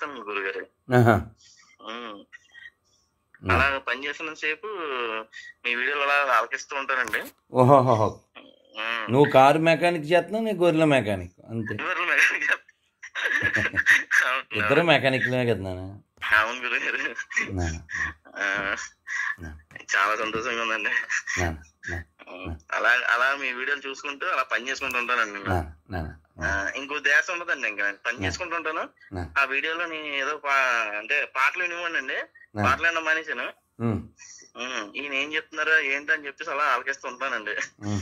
చేస్తాను గురుగారు ఆహా. ఉమ్. ఉమ్. అలా పని చేస్తున్న సేపు మీ వీడియోలు అలా ఆలకిస్తూ ఉంటానండి ఓహోహో ఉమ్. నువ్వు కారు మెకానిక్ చేస్తున్నావు నేను గొర్రెల మెకానిక్ అంతే ఇద్దరు మెకానిక్ చేస్తా- అవును. ఇద్దరు మెకానిక్లే కదా నాన్న అవును గురుగారు నాన్న ఆ, నాన్న చాలా సంతోషంగా ఉందండి నాన్న నాన్న ఉమ్. అలా అలా మీ వీడియోలు చూసుకుంటూ అలా పని చేసుకుంటూ ఉంటానండి నేను. నాన్న నాన్న ఆ, ఇంకో దేశ ఉండదండి ఇంకా పని చేసుకుంటూ ఉంటాను నా. ఆ వీడియోలో నేను ఏదో పా- అంటే పాటలు వినివ్వండి అండి నా. పాటలు వినడం మానేశాను ఉమ్. ఉమ్, ఈయన ఏం చెప్తున్నారో ఏంటని చెప్పేసి అలా ఆలకిస్తూ ఉంటానండి ఉమ్.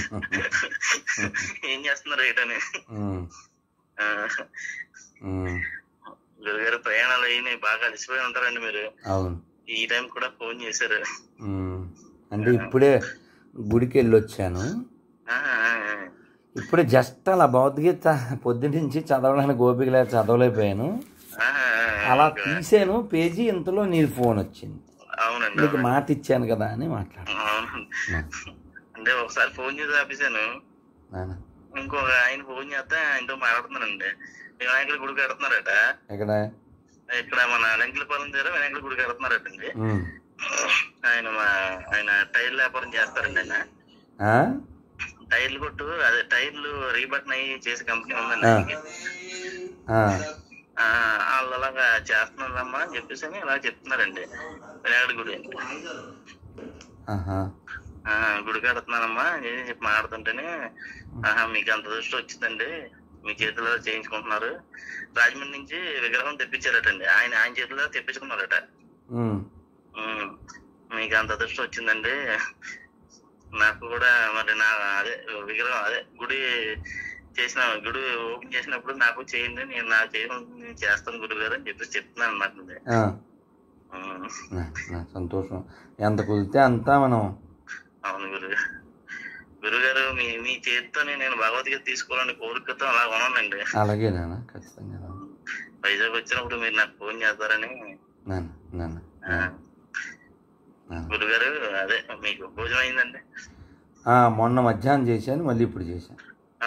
ఏం చేస్తున్నారు ఏంటని ఉమ్. ఆ, ఉమ్. గురుగారు ప్రయాణాలు అయినాయి బాగా అలసిపోయి ఉంటారండి మీరు అవును ఈ టైం కూడా ఫోన్ చేశారు ఉమ్. అంటే ఇప్పుడే గుడికి వెళ్ళి వచ్చాను ఆ, ఆ, ఆ. ఇప్పుడే జస్ట్ అలా భగవద్గీత పొద్దునుంచి చదవడానికి ఓపిక లేక చదవలేకపోయాను ఆ, ఆ, ఆ. అలా తీసాను పేజీ ఇంతలో నీ ఫోన్ వచ్చింది అవునండి నీకు అవునండి. మాట ఇచ్చాను కదా అని మాట్లాడు అవును అంటే ఒకసారి ఫోన్ చేసి ఆపేశాను నాన్న ఇంకొక ఆయన ఫోన్ చేస్తే ఆయనతో మాట్లాడుతున్నానండి వినాయకుడి గుడి కడుతున్నారట ఎక్కడ ఇక్కడ మన లంకిలపాలెం దగ్గర వినాయకుడి గుడి కడుతున్నారట అండి ఉమ్. ఆయన మా ఆయన టైర్ వ్యాపారం చేస్తారండి ఆయన ఆ? టైర్లు కొట్టు అదే టైర్లు రీబటన్ అయ్యి చేసే కంపెనీ ఉందండి ఆ. ఆయనకి. ఆ. ఆ, వాళ్ళు అలాగా చేస్తున్నారమ్మా అని చెప్పేసి అని ఇలా చెప్తున్నారండి వినాయకుడి గుడి అని ఆహా. ఆ, గుడి కడుతున్నానమ్మా అని చెప్పి మాట్లాడుతుంటేనే ఆహా మీకు అంత దృష్టి వచ్చిందండి మీ చేతిలో చేయించుకుంటున్నారు రాజమండ్రి నుంచి విగ్రహం తెప్పించారటండి ఆయన ఆయన చేతిలో తెప్పించుకున్నారట ఉమ్. ఉమ్, మీకు అంత దృష్టి వచ్చిందండి నాకు కూడా మరి నా అదే విగ్రహం అదే గుడి చేసిన గుడి ఓపెన్ చేసినప్పుడు నాకు చేయండి నేను నా చేయడం నేను చేస్తాను గురువు గారు అని చెప్పేసి చెప్తున్నాను అనమాట ఆ. నా- నా సంతోషం ఎంత కుదిరితే అంతా మనం అవును గురువు గురుగారు మీ మీ చేతితోనే నేను భగవద్గీత తీసుకోవాలని కోరికతో అలా ఉన్నానండి అలాగే నాన్న ఖచ్చితంగా నాన్న. వైజాగ్ వచ్చినప్పుడు మీరు నాకు ఫోన్ చేస్తారని నాన్న నాన్న ఆ, నాన్న. నాన్న. గురుగారు అదే మీకు భోజనం అయిందండి ఆ, మొన్న మధ్యాహ్నం చేశాను మళ్ళీ ఇప్పుడు చేశాను ఆ,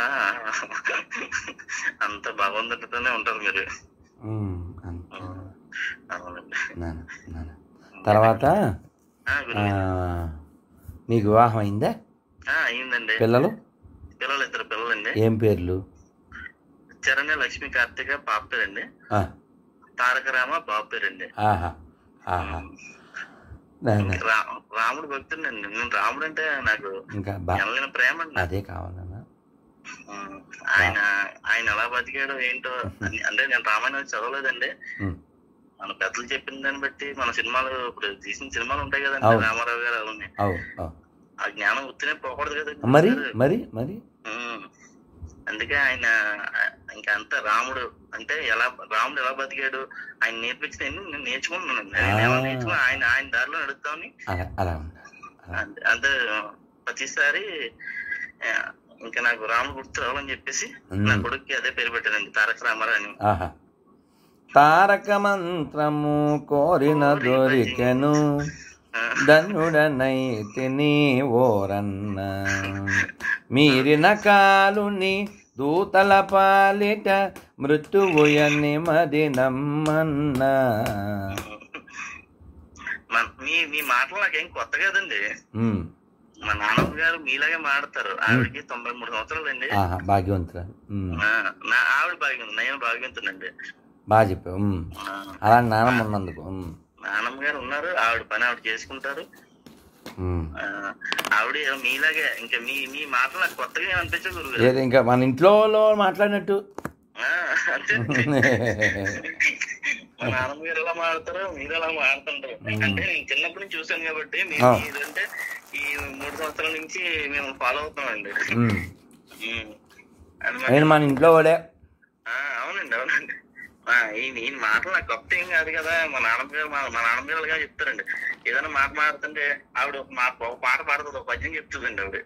అంత భగవంతుడితోనే ఉంటారు మీరు ఉమ్, అంతే అవునండి నాన్న నాన్న తర్వాత ఆ, ఆ, గురుగారు నీకు వివాహం అయిందా ఆ, అయిందండి పిల్లలు పిల్లలు ఇద్దరు పిల్లలండి ఏం పేర్లు చరణ్య లక్ష్మి కార్తిక పాప పేరండి ఆ, తారక రామ బాబు పేరండి ఆహా ఆహా నాన్న రా- రాముడు భక్తుడండి నేను రాముడు అంటే నాకు ఇంకా బా ఎనలేని ప్రేమ అండి అదే కావాలన్నా ఉమ్, ఆయన ఆయన ఎలా బతికాడో ఏంటో అని- అంటే నేను రామాయణం చదవలేదండి ఉమ్, మన పెద్దలు చెప్పిన దాన్ని బట్టి మన సినిమాలు ఇప్పుడు తీసిన సినిమాలు ఉంటాయి కదండి అవును. రామారావు గారు అవన్నీ అవు అవు ఆ జ్ఞానం ఉత్తినే పోకూడదు కదండి మరి మరి మరి ఉమ్. అందుకే ఆయన ఇంకా అంత రాముడు అంటే ఎలా రాముడు ఎలా బతికాడు ఆయన నేర్పించిన నేను నేర్చుకుంటున్నాను నేను ఎలా నేర్చుకున్నా ఆయన ఆయన దారిలో నడుస్తామని అలా అలా ఉండాలి అలా. అంతే అంతే ప్రతిసారి ఆ, ఇంకా నాకు రాముడు గుర్తు రావాలని చెప్పేసి నా ఉమ్. కొడుక్కి అదే పేరు పెట్టానండి తారక రామారావు అని ఆహా తారక మంత్రము కోరిన దొరికెను ఆ, ధనుడనైతిని ఓరన్న మీరిన కాలుని దూతల పాలిట మృత్యువుయని మది నమ్మన్న మన- మీ మీ మాటలు నాకేం కొత్త కదండి ఉమ్, మా నాన్నమ్మ గారు మీలాగే మాడతారు ఆవిడకి తొంభై మూడు సంవత్సరాలు అండి ఆహా భాగ్యవంతురాలు ఉమ్, నా ఆవిడ భాగ్యం నేను భాగ్యంతునండి బాగా చెప్పావు ఉమ్, అలా నాన్నమ్మ ఉన్నందుకు ఉమ్, నాన్నమ్మ గారు ఉన్నారు ఆవిడ పని ఆవిడ చేసుకుంటారు ఉమ్. ఆ, ఆవిడ మీలాగే ఇంకా మీ మీ మాటలు నాకు కొత్తగా ఏమనిపించదు గురుగారు ఏదో ఇంకా మన ఇంట్లో వాళ్ళు మాట్లాడినట్టు ఆ, అంతే మా నాన్నమ్మ గారు ఎలా మాడతారో మీరు ఎలా మాడుతుంటారు అంటే నేను చిన్నప్పటి నుంచి చూశాను కాబట్టి మీ ఆ. మీరంటే ఈ మూడు సంవత్సరాల నుంచి మేము ఫాలో అవుతున్నామండి ఉమ్. ఉమ్. అన్నమాట. ఆయన మన ఇంట్లో వాడే ఆ, అవునండి అవునండి ఆ, ఈయన ఈయన మాటలు నాకు గొప్ప ఏం కాదు కదా మా నాన్నమ్మ గారు మా మా నాన్నమ్మ గారు అలాగే చెప్తారండి ఏదైనా మాట మాడుతుంటే ఆవిడ ఒక మాట ఒక పాట పాడుతుంది ఒక పద్యం చెప్తుందండి ఆవిడ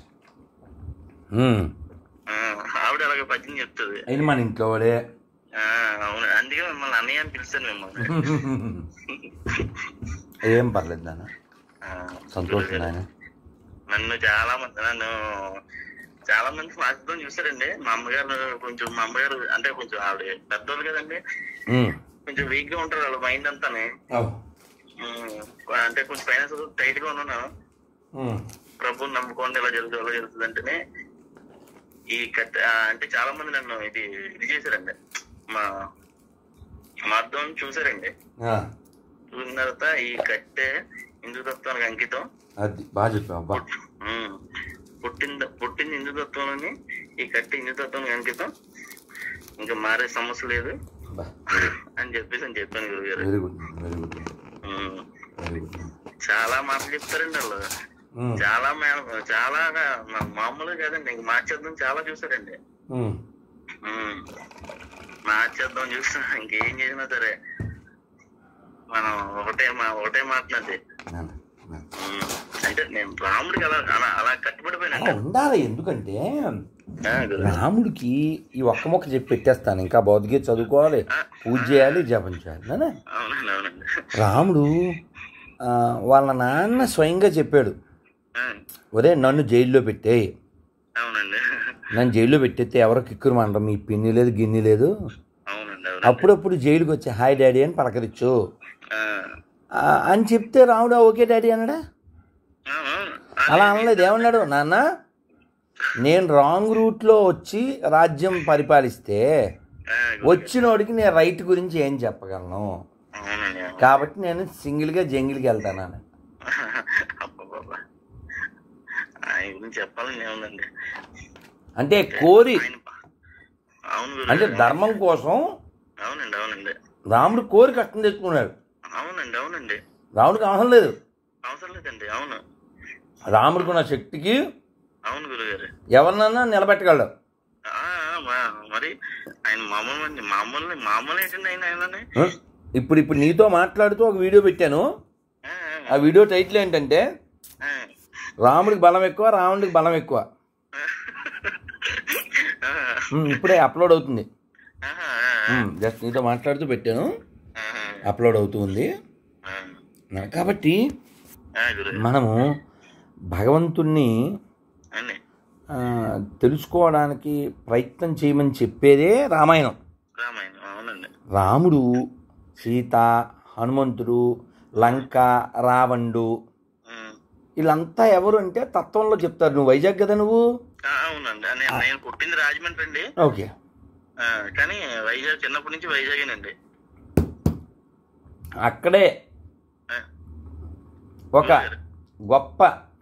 ఉమ్. ఆ, ఆవిడ అలాగే పద్యం చెప్తుంది ఆయన మన ఇంట్లో వాడే ఆ, అవును అందుకే మిమ్మల్ని అన్నయ్య అని పిలుస్తాను మిమ్మల్ని ఏం పర్లేదు నాన్న ఆ, సంతోషం నాయన నన్ను చాలా మంది నన్ను చాలా మంది మార్చుకొని చూసారండి మా అమ్మగారు కొంచెం మా అమ్మగారు అంటే కొంచెం ఆవిడ పెద్దోళ్ళు కదండి ఉమ్. కొంచెం వీక్ గా ఉంటారు వాళ్ళ మైండ్ అంతానే ఉమ్, అంటే కొంచెం ఫైనాన్స్ టైట్ గా ఉన్నాను ప్రభుని నమ్ముకోండి ఇలా జరుగుతుంది ఇలా జరుగుతుంది అంటేనే ఈ కట్ ఆ, అంటే చాలా మంది నన్ను ఇది ఇది చేశారండి మా మా అర్థం చూసారండి చూసిన తర్వాత ఈ కట్టె హిందూ తత్వానికి అంకితం అది బాగా చెప్పావు అబ్బా ఉమ్, పుట్టింది పుట్టింది హిందూ తత్వంలోని ఈ కట్టె హిందూ తత్వానికి అంకితం ఇంకా మారే సమస్య లేదు అబ్బా అని చెప్పేసి అని చెప్పాను గురుగారు very good very good um, very good చాలా మాటలు చెప్తారండి వాళ్ళు చాలా మే- చాలా మా- మామూలుగా కాదండి ఇంక మార్చేద్దాం చాలా చూసారండి ఉమ్. మార్చేద్దాం చూసా ఇంకేం చేసినా సరే మనం ఒకటే మా ఒకటే మాట్లాడి అంటే నేను రాముడికి అలా అలా అలా కట్టుబడిపోయినండి అలా ఉండాలి ఎందుకంటే ఆ, గురు. రాముడికి ఈ ఒక్క మొక్క చెప్పి పెట్టేస్తాను ఇంకా భౌతికత చదువుకోవాలి పూజ చేయాలి జపం చేయాలి నాన్న అవునండి అవునండి రాముడు ఆ, వాళ్ళ నాన్న స్వయంగా చెప్పాడు ఆ, ఒరే నన్ను జైల్లో పెట్టేయి అవునండి నన్ను జైల్లో పెట్టేస్తే ఎవరో కిక్కురు మండరం మీ పిన్ని లేదు గిన్ని లేదు అవునండి అవునండి అప్పుడప్పుడు జైలుకి వచ్చి హాయ్ డాడీ అని పలకరించు ఆ, ఆ, అని చెప్తే రాముడు ఓకే డాడీ అన్నాడా ఆ, అవును. అలా అనలేదు ఏమన్నాడు నాన్న నేను రాంగ్ రూట్లో వచ్చి రాజ్యం పరిపాలిస్తే ఆ, గురు. వచ్చినోడికి నేను రైట్ గురించి ఏం చెప్పగలను అవునండి అవును. కాబట్టి నేను సింగిల్గా జంగిల్కి వెళ్తాను అని అబ్బబ్బబ్బా. ఆయన గురించి చెప్పాలని ఏముందండి అంటే కోరి ఆయన అవును గురు. అంటే ధర్మం కోసం అవునండి అవునండి రాముడు కోరి కష్టం తెచ్చుకున్నాడు అవునండి అవునండి రాముడికి అవసరం లేదు అవసరం లేదండి అవును రాముడికున్న శక్తికి అవును గురుగారు ఎవరినన్నా నిలబెట్టగలడు ఆ, ఆ, మా- మరి ఆయన మామూలు అండి మామూలు మామూలు ఏంటండి ఆయన ఆయనని ఆ? ఇప్పుడు ఇప్పుడు నీతో మాట్లాడుతూ ఒక వీడియో పెట్టాను ఆ, ఆ వీడియో టైటిల్ ఏంటంటే ఆ, రాముడికి బలం ఎక్కువ రావణుడికి బలం ఎక్కువ ఆ, ఉమ్, ఇప్పుడే అప్లోడ్ అవుతుంది ఆహా, ఆ, ఉమ్, జస్ట్ నీతో మాట్లాడుతూ పెట్టాను ఆహా, అప్లోడ్ అవుతూ ఉంది ఆ, నా- కాబట్టి ఆ, గురు మనము భగవంతుణ్ణి అండి ఆ, తెలుసుకోవడానికి ప్రయత్నం చేయమని చెప్పేదే రామాయణం రామాయణం అవునండి రాముడు సీత హనుమంతుడు లంక రావణుడు ఉమ్. వీళ్ళంతా ఎవరు అంటే తత్వంలో చెప్తారు నువ్వు వైజాగ్ కదా నువ్వు ఆ, అవునండి ఆ, నేను నేను పుట్టింది రాజమండ్రి అండి ఓకే ఆ, కానీ వైజాగ్ చిన్నప్పటి నుంచి వైజాగేనండి అక్కడే ఆ, ఒక గొప్ప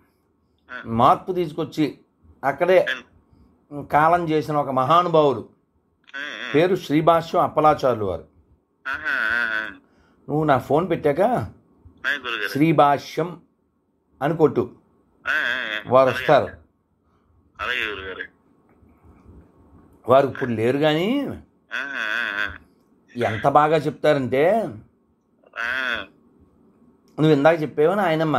మార్పు తీసుకొచ్చి అక్కడే కాలం చేసిన ఒక మహానుభావుడు ఆ, ఆ, పేరు శ్రీభాష్యం అప్పలాచార్యులు వారు ఆహా, ఆ, ఆ. నువ్వు నా ఫోన్ పెట్టాక ఆ, గురుగారు శ్రీభాష్యం అని కొట్టు ఆ, ఆ, ఆ. వారు వస్తారు అలాగే గురుగారు వారు ఇప్పుడు లేరు కానీ ఆహా, ఆ, ఆ. ఎంత బాగా చెప్తారంటే ఆ, నువ్వు ఇందాక చెప్పావు నాయనమ్మ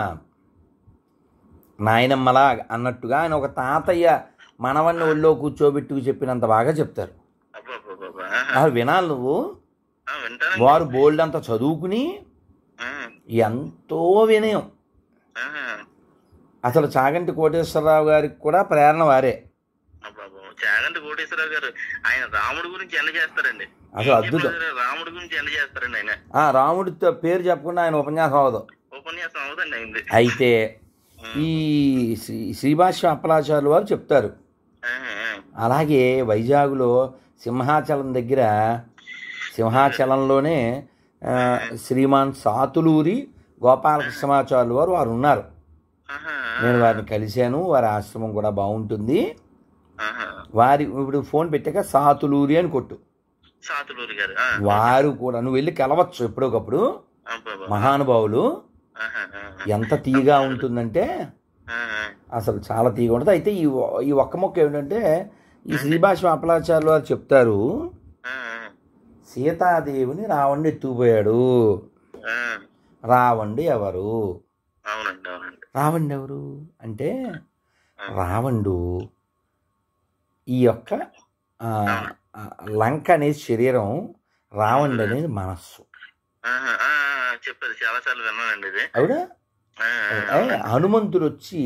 నాయనమ్మలా అన్నట్టుగా ఆయన ఒక తాతయ్య మనవన్ని ఒళ్ళో కూర్చోబెట్టుకు చెప్పినంత బాగా చెప్తారు అబ్బబ్బబ్బబ్బా. ఆహా. అసలు వినాలి నువ్వు ఆ, వింటానండి వారు బోల్డ్ అంతా చదువుకుని ఆ, ఎంతో వినయం ఆహా. అసలు చాగంటి కోటేశ్వరరావు గారికి కూడా ప్రేరణ వారే అబ్బబ్బబ్బ. చాగంటి కోటేశ్వరరావు గారు ఆయన రాముడి గురించి ఎండ చేస్తారండి అసలు అద్భుతం చెప్పారు, రాముడి గురించి ఎండ చేస్తారండి ఆయన ఆ రాముడితో పేరు చెప్పకుండా ఆయన ఉపన్యాసం అవ్వదు ఉపన్యాసం అవుదండి అయింది అయితే ఈ శ్రీ శ్రీభాష్యం అప్పలాచార్యులు వారు చెప్తారు అలాగే వైజాగ్లో సింహాచలం దగ్గర సింహాచలంలోనే ఆ, శ్రీమాన్ సాతులూరి గోపాలకృష్ణమాచార్యులు వారు వారు ఉన్నారు నేను వారిని కలిశాను వారి ఆశ్రమం కూడా బాగుంటుంది వారి ఇప్పుడు ఫోన్ పెట్టాక సాతులూరి అని కొట్టు సాతులూరి గారు ఆ, వారు కూడా నువ్వు వెళ్ళి కలవచ్చు ఎప్పటికప్పుడు అబ్బబ్బ. మహానుభావులు ఆహా, ఆ, ఎంత తీగా ఉంటుందంటే ఆ, ఆ, అసలు చాలా తీగా ఉంటుంది అయితే ఈ ఒ- ఈ ఒక్క మొక్క ఏమిటంటే ఈ శ్రీభాష్యం అప్పలాచార్యులు వారు చెప్తారు ఆ, సీతాదేవిని రావణుడు ఎత్తుకుపోయాడు ఆ, రావణుడు ఎవరు అవునండి అవునండి రావణుడు ఎవరు అంటే రావణుడు ఈ యొక్క ఆ, ఆ, లంక అనేది శరీరం రావణుడు అనేది మనస్సు ఆహా, ఆ, ఆ, చెప్పారు చాలా సార్లు విన్నానండి ఇది అవునా ఆ, ఆ, ఏ, హనుమంతుడు వచ్చి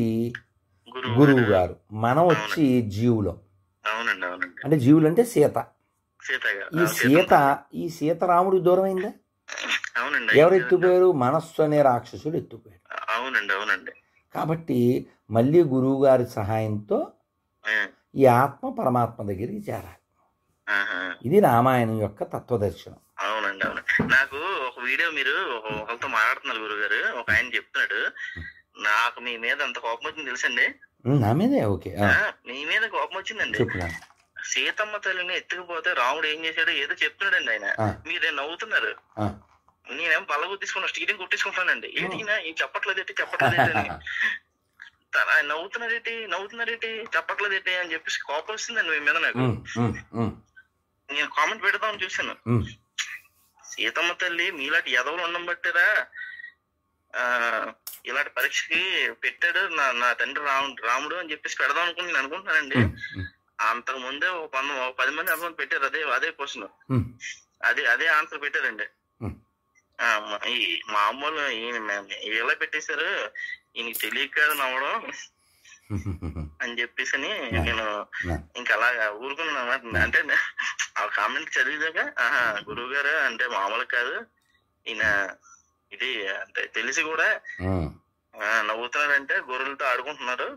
గురువు గురువు గారు మనం వచ్చి జీవులం అవునండి అవునండి అంటే జీవులు అంటే సీత సీత గారు. ఈ ఆ, సీత ఈ సీత రాముడికి దూరం అయిందా అవునండి ఎవరు ఎత్తుపోయారు మనస్సు అనే రాక్షసుడు ఎత్తుపోయాడు అవునండి అవునండి కాబట్టి మళ్ళీ గురువు గారి సహాయంతో ఆ, ఈ ఆత్మ పరమాత్మ దగ్గరికి చేరాలి ఆహా. ఇది రామాయణం యొక్క తత్వదర్శనం అవునండి అవును నాకు ఒక వీడియో మీరు ఒక- ఒకరితో మాట్లాడుతున్నారు గురుగారు ఒక ఆయన చెప్తున్నాడు నాకు మీ మీద అంత కోపం వచ్చింది తెలుసండి ఉమ్, నా మీదే ఓకే ఆ, ఆ, మీ మీద కోపం వచ్చిందండి చెప్పు నాన్న. సీతమ్మ తల్లిని ఎత్తుకుపోతే రాముడు ఏం చేశాడో ఏదో చెప్తున్నాడండి ఆయన ఆ. మీరే నవ్వుతున్నారు ఆ. నేనేం బల్ల గుర్తిసుకున్నా స్టీరింగ్ కుట్టించుకుంటానండి ఏంటి ఈయన ఈ చెప్పట్లేదు ఏంటి చెప్పట్లేదు ఏంటి అని తన- ఆయన నవ్వుతున్నారేంటి నవ్వుతున్నారేంటి చెప్పట్లేదు ఏంటి అని చెప్పేసి కోపం వస్తుందండి మీ మీద నాకు ఉమ్, ఉమ్, ఉమ్, నేను కామెంట్ పెడదామని చూశాను ఉమ్. సీతమ్మ తల్లి మీలాంటి ఎదవలు ఉండడం బట్టిరా ఆ ఇలాంటి పరీక్షకి పెట్టాడు నా నా తండ్రి రాముడు రాముడు అని చెప్పేసి పెడదాం అనుకుని నేను అనుకుంటున్నానండి ఉమ్, ఉమ్, అంతకు ముందే ఒక వంద ఒక పది మంది అమౌంట్ పెట్టారు అదే అదే క్వశ్చన్ ఉమ్. అదే అదే ఆన్సర్ పెట్టారండి ఉమ్. ఆ, మా- ఈ మామూలు ఈయన మే- ఎలా పెట్టేశారు ఈయనకి తెలియక నవ్వడం అని చెప్పేసి అని నేను నా. ఇంకా అలాగా ఊరుకున్నాను అన్నమాట అంటే నే- ఆ కామెంట్ చదివిదాక ఆహా గురువు గారు అంటే మామూలు కాదు ఈయన ఇది అంటే తెలిసి కూడా ఉమ్. ఆ, నవ్వుతున్నాడంటే గొర్రెలతో ఆడుకుంటున్నారు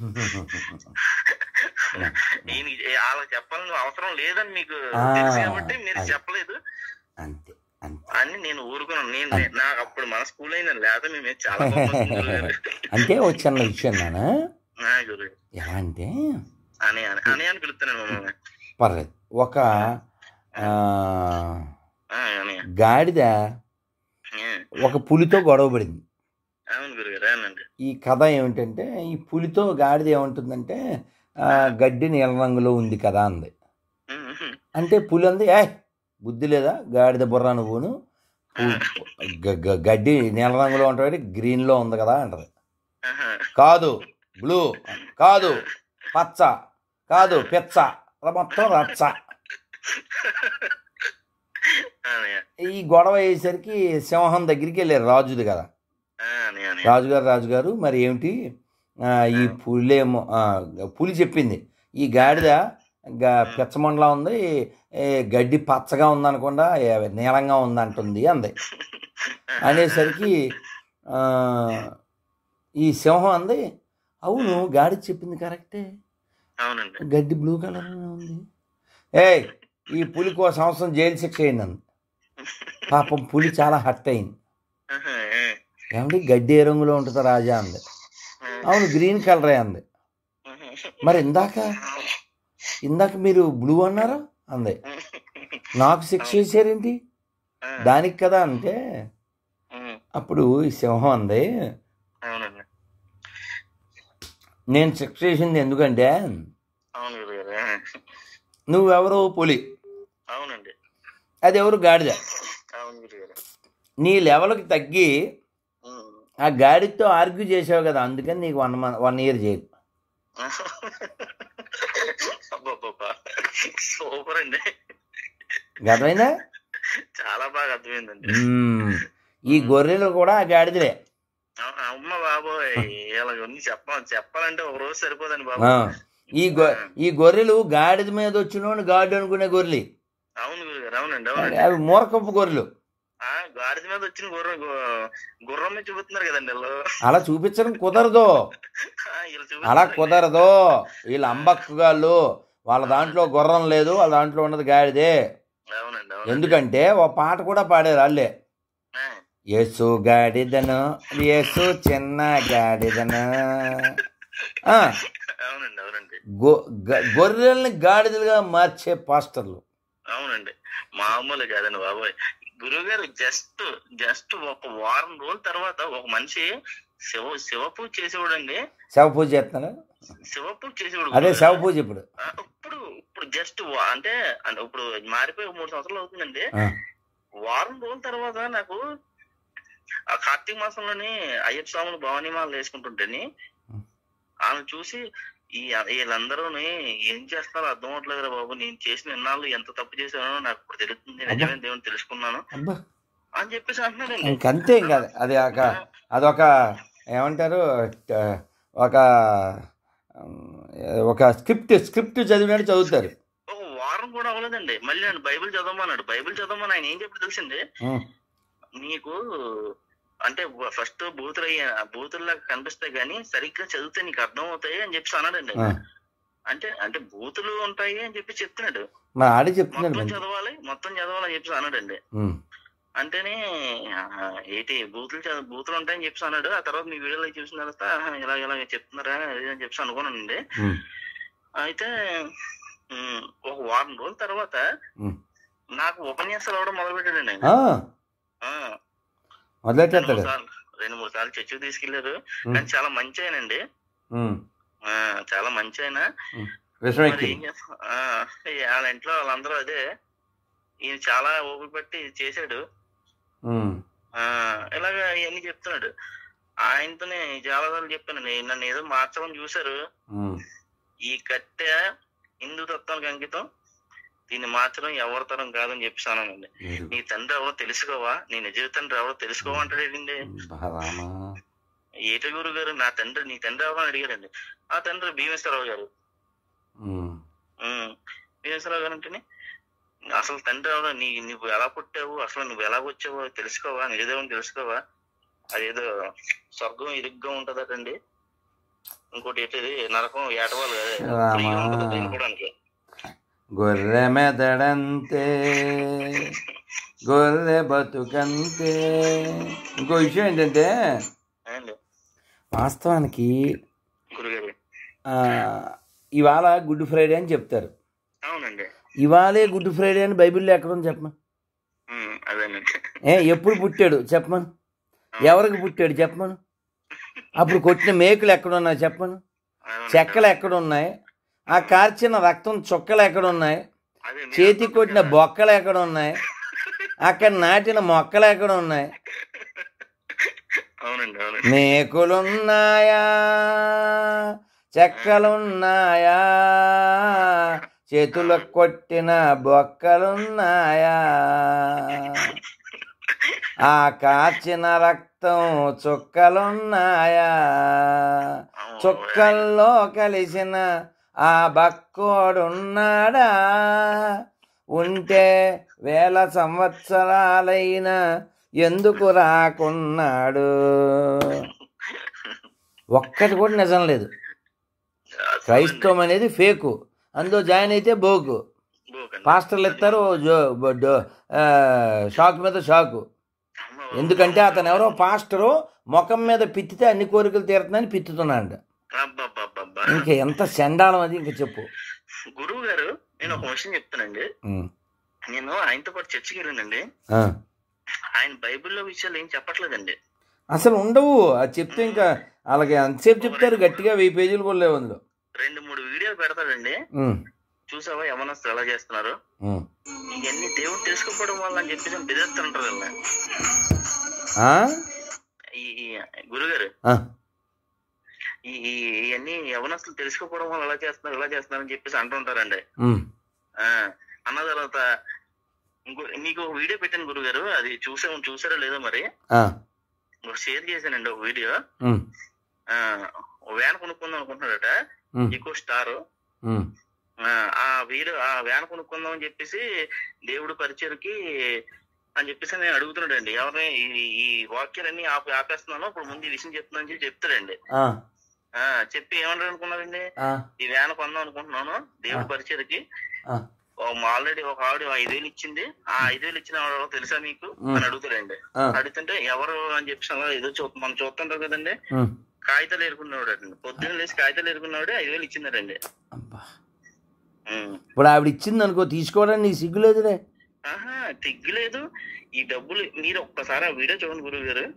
ఈయనకి వాళ్ళకి చెప్పాలని అవసరం లేదని మీకు ఆ, తెలుసు కాబట్టి మీరు అది. చెప్పలేదు అంతే అంతే అని నేను ఊరుకున్నాను నేను నే- నాకు అప్పుడు మన స్కూల్ అయిందని లేదా మేము చాలా కోపం వచ్చింది గురువుగారు. అంటే ఒక చిన్న విషయం నాన్న ఆ, గురువు ఎలా అంటే అని అని అని అని పిలుస్తున్నాను మమ్మల్ని పర్లేదు ఒక ఆ, ఆ, అని గాడిద ఆ, ఒక పులితో గొడవ పడింది అవును గురుగారు అవునండి ఈ కథ ఏమిటంటే ఈ పులితో గాడిద ఏముంటుందంటే ఆ, గడ్డి నీల రంగులో ఉంది కదా అంది ఉమ్, ఉమ్, అంటే పులి అంది ఏ బుద్ధి లేదా గాడిద బుర్ర నువ్వును పు- గ- గ- గడ్డి నీల రంగులో ఉంటుంది గ్రీన్లో ఉంది కదా అంటది ఆహా. కాదు బ్లూ కాదు పచ్చ కాదు పెచ్చ మొత్తం రచ్చ అని, ఈ గొడవ అయ్యేసరికి సింహం దగ్గరికి వెళ్ళారు రాజుది కదా ఆ, అని, అని. రాజుగారు రాజుగారు మరి ఏమిటి ఆ, ఈ పులేమో ఆ, పులి చెప్పింది ఈ గాడిద గ- పిచ్చమండలా ఉంది ఏ, గడ్డి పచ్చగా ఉందనకుండా ఏ, నీలంగా ఉందంటుంది అంది అనేసరికి ఆ, ఈ సింహం అంది అవును గాడి చెప్పింది కరెక్టే అవునండి గడ్డి బ్లూ కలర్ ఉంది ఏ ఈ పులికి ఒక సంవత్సరం జైలు శిక్ష అయింది అంది పాపం పులి చాలా హర్ట్ అయింది ఆహా, ఆ, ఏమంటే గడ్డి ఏ రంగులో ఉంటుందో రాజా అంది ఆ, అవును గ్రీన్ కలరే అంది ఆహా. మరి ఇందాక ఇందాక మీరు బ్లూ అన్నారా అంది నాకు శిక్ష చేశారేంటి ఆ, దానికి కదా అంటే ఉమ్, అప్పుడు ఈ సింహం అంది అవునండి నేను శిక్ష చేసింది ఎందుకంటే అవును గురుగారు ఆ, నువ్వెవరు పులి అవునండి అది ఎవరు గాడిద అవును గురుగారు నీ లెవెల్కి తగ్గి ఉమ్. ఆ గాడితో ఆర్గ్యూ చేసావు కదా అందుకని నీకు one month one year jail అబ్బబ్బబ్బా. సూపర్ అండి అర్థమైందా చాలా బాగా అర్థమైందండి మ్మ్. ఈ గొర్రెలు కూడా ఆ గాడిదలే అ- అమ్మ బాబోయ్ ఇలా గురించి చెప్ప చెప్పాలంటే ఒక రోజు సరిపోదండి బాబు ఆ. ఈ గొ ఈ గొర్రెలు గాడిద మీద వచ్చినోడు గాడి అనుకునే గొర్రెలు అవును గురుగారు అవునండి అవునండి అవి మూర్ఖపు గొర్రెలు ఆ గాడిద మీద వచ్చిన గుర్రం గు- గుర్రం మీద చూపుతున్నారు కదండి వీళ్ళు అలా చూపించడం కుదరదు ఆ, వీళ్ళు చూపిస్తున్నారు. అలా కుదరదు వీళ్ళు అంబక్కుగాళ్ళు వాళ్ళ దాంట్లో గుర్రం లేదు వాళ్ళ దాంట్లో ఉన్నది గాడిదే అవునండి అవునండి ఎందుకంటే ఓ పాట కూడా పాడారు వాళ్ళే ఆ, యేసు గాడిదను యేసు చిన్న గాడిదను ఆ, అవునండి అవునండి గొ- గ- గొర్రెల్ని గాడిదలుగా మార్చే పాస్టర్లు అవునండి మామూలు కాదండి బాబోయ్ గురువు గారు జస్ట్ జస్ట్ ఒక వారం రోజుల తర్వాత ఒక మనిషి శివ శివ పూజ చేసేవాడండి శవ పూజ చేస్తున్నారా శివ పూజ చేసేవాడు అదే గురువు శవ గారు. పూజ ఇప్పుడు ఆ, ఇప్పుడు ఇప్పుడు జస్ట్ అంటే అంటే ఇప్పుడు మారిపోయి ఒక మూడు సంవత్సరాలు అవుతుందండి ఆ, వారం రోజుల తర్వాత నాకు ఆ కార్తీక మాసంలోని అయ్యప్ప స్వాములు భవానీ మాలలు వేసుకుంటుంటేని ఆమె చూసి ఈ వీళ్ళందరూ ఏం చేస్తారో అర్థం అవట్లేదు బాబు నేను చేసిన ఎన్నాళ్ళు ఎంత తప్పు చేశానో నాకు ఇప్పుడు తెలుస్తుంది నిజమే దేవుని తెలుసుకున్నాను అబ్బా అని చెప్పేసి అంటున్నాడండి ఇంకంతే ఇంకా అది ఒక అదొక ఏమంటారు ట- ఒక ఉమ్, ఒక స్క్రిప్ట్ స్క్రిప్ట్ చదివినట్టు చదువుతారు ఒక వారం కూడా అవ్వలేదండి మళ్ళీ నన్ను బైబిల్ చదవమన్నాడు బైబిల్ చదవమని ఆయన ఏం చెప్పి తెలిసింది ఉమ్, నీకు అంటే ఫస్ట్ బూతులు అయ్యా బూతుల్లా కనిపిస్తాయి కానీ సరిగ్గా చదివితే నీకు అర్థం అవుతాయి అని చెప్పి అన్నాడండి ఆ. అంటే అంటే బూతులు ఉంటాయి అని చెప్పి చెప్తున్నాడు మరి ఆడే చెప్తున్నాడు మొత్తం మరి. చదవాలి మొత్తం చదవాలి అని చెప్పి అన్నాడండి ఉమ్, అంటేనే ఆ, ఏంటి బూతులు చద- బూతులు ఉంటాయని చెప్పి అన్నాడు ఆ తర్వాత మీ వీడియోలో చూసిన తర్వాత ఆహా, ఇలా ఇలా చెప్తున్నారా అది అని చెప్పి అనుకున్నానండి ఉమ్, అయితే ఉమ్, ఒక వారం రోజుల తర్వాత ఉమ్. నాకు ఉపన్యాసాలు అవడం మొదలు పెట్టాడండి ఆయన ఆ, ఆ, రెండు మొదలెట్టేస్తాడు మూడు సార్లు రెండు మూడు సార్లు చర్చకు తీసుకెళ్లారు ఉమ్. కానీ చాలా మంచి ఆయనండి ఉమ్, ఆ, చాలా మంచి ఆయన విషయం మరి ఎక్కింది ఏం చేస్తాం ఆ, వాళ్ళ ఇంట్లో వాళ్ళందరూ అదే ఈయన చాలా ఓపిక పట్టి చేశాడు ఉమ్, ఆ ఇలాగ ఇవన్నీ చెప్తున్నాడు ఆయనతోనే చాలా సార్లు చెప్పానండి నన్ను ఏదో మార్చమని చూశారు ఉమ్, ఈ కట్టె హిందూ తత్వానికి అంకితం దీన్ని మార్చడం ఎవరి తరం కాదని చెప్పి అన్నానండి వెరీ నీ తండ్రి ఎవరో తెలుసుకోవా నీ నిజ తండ్రి ఎవరో తెలుసుకోవా అంటాడేండి గుడ్. బా రామా ఏట గురు గారు నా తండ్రి నీ తండ్రి ఎవరో అని అడిగాడండి ఆ తండ్రి భీమేశ్వరరావు గారు ఉమ్, ఉమ్, భీమేశ్వరరావు గారు అంటేనే అసలు తండ్రి ఎవరో నీ నువ్వు ఎలా పుట్టావు అసలు నువ్వు ఎలా వచ్చావో తెలుసుకోవా నిజదేవని తెలుసుకోవా అదేదో స్వర్గం ఇరుగ్గా ఉంటదటండి ఇంకోటి ఏంటిది నరకం ఏటవాళ్ళు అదే రామా. ఫ్రీగా ఉంటదట ఎన్నుకోవడానికి గొర్రె మెదడంతే గొర్రె బతుకంతే ఇంకో విషయం ఏంటంటే అండి వాస్తవానికి గురుగారు ఆ, ఇవాళ గుడ్ ఫ్రైడే అని చెప్తారు అవునండి ఇవాళే గుడ్ ఫ్రైడే అని బైబిల్లో ఎక్కడ ఉంది చెప్పమను ఉమ్, అదేనండి ఏ ఎప్పుడు పుట్టాడు చెప్పమను ఎవరికి పుట్టాడు చెప్పమను అప్పుడు కొట్టిన మేకులు ఎక్కడున్నాయి చెప్పమను అవునండి. చెక్కలు ఎక్కడున్నాయి ఆ కార్చిన రక్తం చుక్కలు ఎక్కడున్నాయి అదే మీరు చేతి కొట్టిన బొక్కలు ఎక్కడ ఉన్నాయి అక్కడ నాటిన మొక్కలు ఎక్కడ ఉన్నాయి అవునండి అవునండి మేకులున్నాయా చెక్కలున్నాయా చేతులు కొట్టిన బొక్కలున్నాయా ఆ కాచిన రక్తం చుక్కలున్నాయా అవును. చుక్కల్లో కలిసిన ఆ బక్కోడున్నాడా ఉంటే వేల సంవత్సరాలైన ఎందుకు రాకున్నాడు ఒక్కటి కూడా నిజం లేదు అసలు క్రైస్తవం అనేది ఫేకు అందులో జాయిన్ అయితే బోకు బోకండి. పాస్టర్లు ఇస్తారు జో బ- డో- ఆ, షాక్ మీద షాకు అమ్మ, ఎందుకంటే అతను ఎవరో పాస్టరు ముఖం మీద పిత్తితే అన్ని కోరికలు తీరుతున్నాయని పిత్తుతున్నాడు అబ్బబ్బబ్బబ్బా. ఇంక ఎంత చండాలం అది ఇంక చెప్పు గురువు గారు నేను ఒక విషయం చెప్తానండి ఉమ్. నేను ఆయనతో పాటు చర్చికి వెళ్ళానండి ఆ. ఆయన బైబిల్లో విషయాలు ఏం చెప్పట్లేదండి అసలు ఉండవు అది చెప్తే ఇంకా అలాగే అంతసేపు చెప్తారు గట్టిగా వెయ్యి పేజీలు కూడా లేవు అందులో రెండు మూడు వీడియోలు పెడతాడండి ఉమ్, చూసావా యమనస్తులు ఎలా చేస్తున్నారు ఉమ్. ఇవన్నీ దేవుడు తెలుసుకోవడం వల్ల అని చెప్పేసి బెదిరిస్తుంటారు వీళ్ళని. ఆ? ఈ ఈ గురుగారు ఆ. ఈ ఈ- ఇవన్నీ యవనస్తులు తెలుసుకోవడం వల్ల ఎలా చేస్తున్నారు ఎలా చేస్తున్నారు అని చెప్పేసి అంటుంటారండి ఉమ్, ఆ, అన్న తర్వాత ఇంకో నీకు ఒక వీడియో పెట్టాను గురుగారు అది చూసా చూసారో లేదో మరి ఆ, ఒక షేర్ చేశానండి ఒక వీడియో ఉమ్, ఆ వ్యాన్ కొనుక్కుందాం అనుకుంటున్నాడట ఉమ్, ఈకో స్టార్ ఉమ్, ఆ వీడియో ఆ వ్యాన్ కొనుక్కుందాం అని చెప్పేసి దేవుడు పరిచయకి అని చెప్పేసి నేను అడుగుతున్నాడండి ఎవరిని ఈ- ఈ వాక్యాలన్నీ ఆపి ఆపేస్తున్నాను ఇప్పుడు ముందు ఈ విషయం చెప్తున్నాను అని చెప్పి చెప్తాడండి ఆ, ఆ చెప్పి ఏమన్నారు అనుకున్నారండి ఆ, ఈ వ్యాన్ కొందాం అనుకుంటున్నాను దేవుడి ఆ. పరిచయకి ఆ. ఆల్రెడీ ఒక ఆవిడ ఐదేళ్ళు ఇచ్చింది ఆ ఐదేళ్ళు ఇచ్చిన ఆవిడ ఎవరో తెలుసా మీకు ఉమ్. అని అడుగుతాడండి ఆ, అడుగుతుంటే ఎవరు అని చెప్పి అలా ఏదో చూ మనం చూస్తుంటాం కదండి ఉమ్. కాగితాలు ఏరుకున్నాడు అండి పొద్దున్న లేచి కాగితాలు ఏరుకున్నాడు ఐదు వేలు ఇచ్చిందండి అబ్బా. ఇప్పుడు ఆవిడ ఇచ్చింది అనుకో తీసుకోవడానికి నీకు సిగ్గులేదులే ఆహా తిగ్గులేదు ఈ డబ్బులు మీరు ఒక్కసారి ఆ వీడియో చూడండి గురువు గారు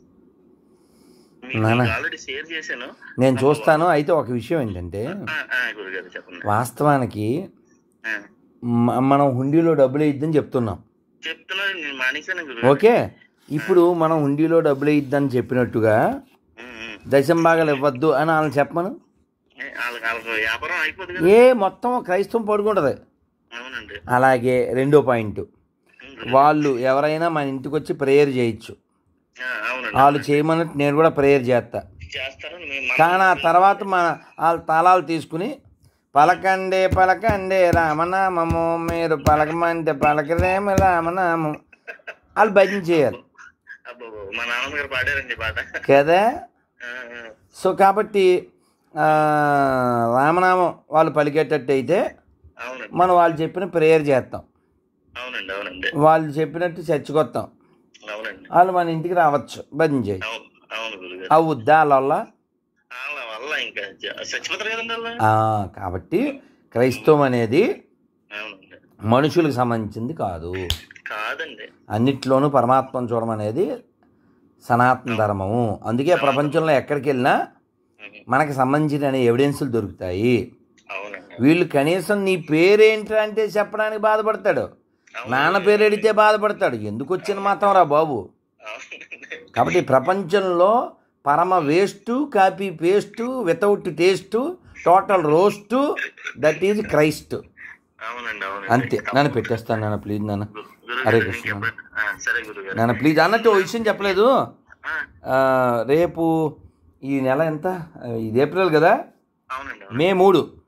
నాన్న. ఆల్రెడీ షేర్ చేశాను నేను చూస్తాను అయితే ఒక విషయం ఏంటంటే ఆ, ఆ, గురుగారు చెప్పండి వాస్తవానికి ఆ, మ- మనం హుండీలో డబ్బులు వేయిద్దని చెప్తున్నాం చెప్తున్నాను నేను మానేశాను గురుగారు ఓకే ఇప్పుడు మనం హుండీలో డబ్బులు వేయిద్దని చెప్పినట్టుగా ఉమ్, ఉమ్. దశంభాగాలు ఇవ్వద్దు అని వాళ్ళని చెప్పమను ఏ, వాళ్ళకి వాళ్ళకి వ్యాపారం అయిపోతుంది కదా ఏ మొత్తం క్రైస్తవం పడుకుంటుంది అవునండి అలాగే రెండో పాయింట్ ఉమ్, గురుగారు. వాళ్ళు ఎవరైనా మన ఇంటికి వచ్చి ప్రేయర్ చేయొచ్చు ఆ, అవునండి వాళ్ళు చేయమన్నట్టు నేను కూడా ప్రేయర్ చేస్తా చేస్తారని మేము కానీ ఆ తర్వాత మన వాళ్ళ తాళాలు తీసుకుని పలకండే పలకండే రామనామము మీరు పలకమంటే పలకరేమి రామనామం వాళ్ళు భజన చేయాలి అబ్బో మా నాన్నగారు పాడారండి ఈ పాట కదా ఆ, ఆ. సో కాబట్టి ఆ, రామనామం వాళ్ళు పలికేటట్టు అయితే అవునండి మనం వాళ్ళు చెప్పిన ప్రేయర్ చేస్తాం అవునండి అవునండి వాళ్ళు చెప్పినట్టు చచ్చికొస్తాం అవునండి వాళ్ళు మన ఇంటికి రావచ్చు భజన చేయి అవును అవును గురుగారు అవుద్దా వాళ్ళ వాళ్ళ వల్ల ఇంకా జ- చచ్చిపోతారు కదండి వాళ్ళు ఆ, కాబట్టి క్రైస్తవం అనేది అవునండి మనుషులకు సంబంధించింది కాదు కాదండి అన్నిట్లోనూ పరమాత్మను చూడమనేది సనాతన ధర్మము అందుకే ప్రపంచంలో ఎక్కడికి వెళ్ళినా ఉహు. మనకు సంబంధించిన ఎవిడెన్సులు దొరుకుతాయి అవునండి వీళ్ళు కనీసం నీ పేరేంట్రా అంటే చెప్పడానికి బాధపడతాడు అవును. నాన్న పేరు అడిగితే బాధపడతాడు ఎందుకు వచ్చిన మతం రా బాబు అవునండి కాబట్టి ప్రపంచంలో పరమ waste copy paste without taste total roast that is Christ అవునండి అవునండి అంతే నన్ను పెట్టేస్తాను నాన్న ప్లీజ్ నాన్న గు- హరే గురుగారు కృష్ణ. ఇంకెప్పుడు- ఆ, సరే గురుగారు నాన్న ప్లీజ్ అన్నట్టు ఓ విషయం చెప్పలేదు ఆ, ఆ, రేపు ఈ నెల ఎంత ఇది ఏప్రిల్ కదా అవునండి అవును. మే మూడు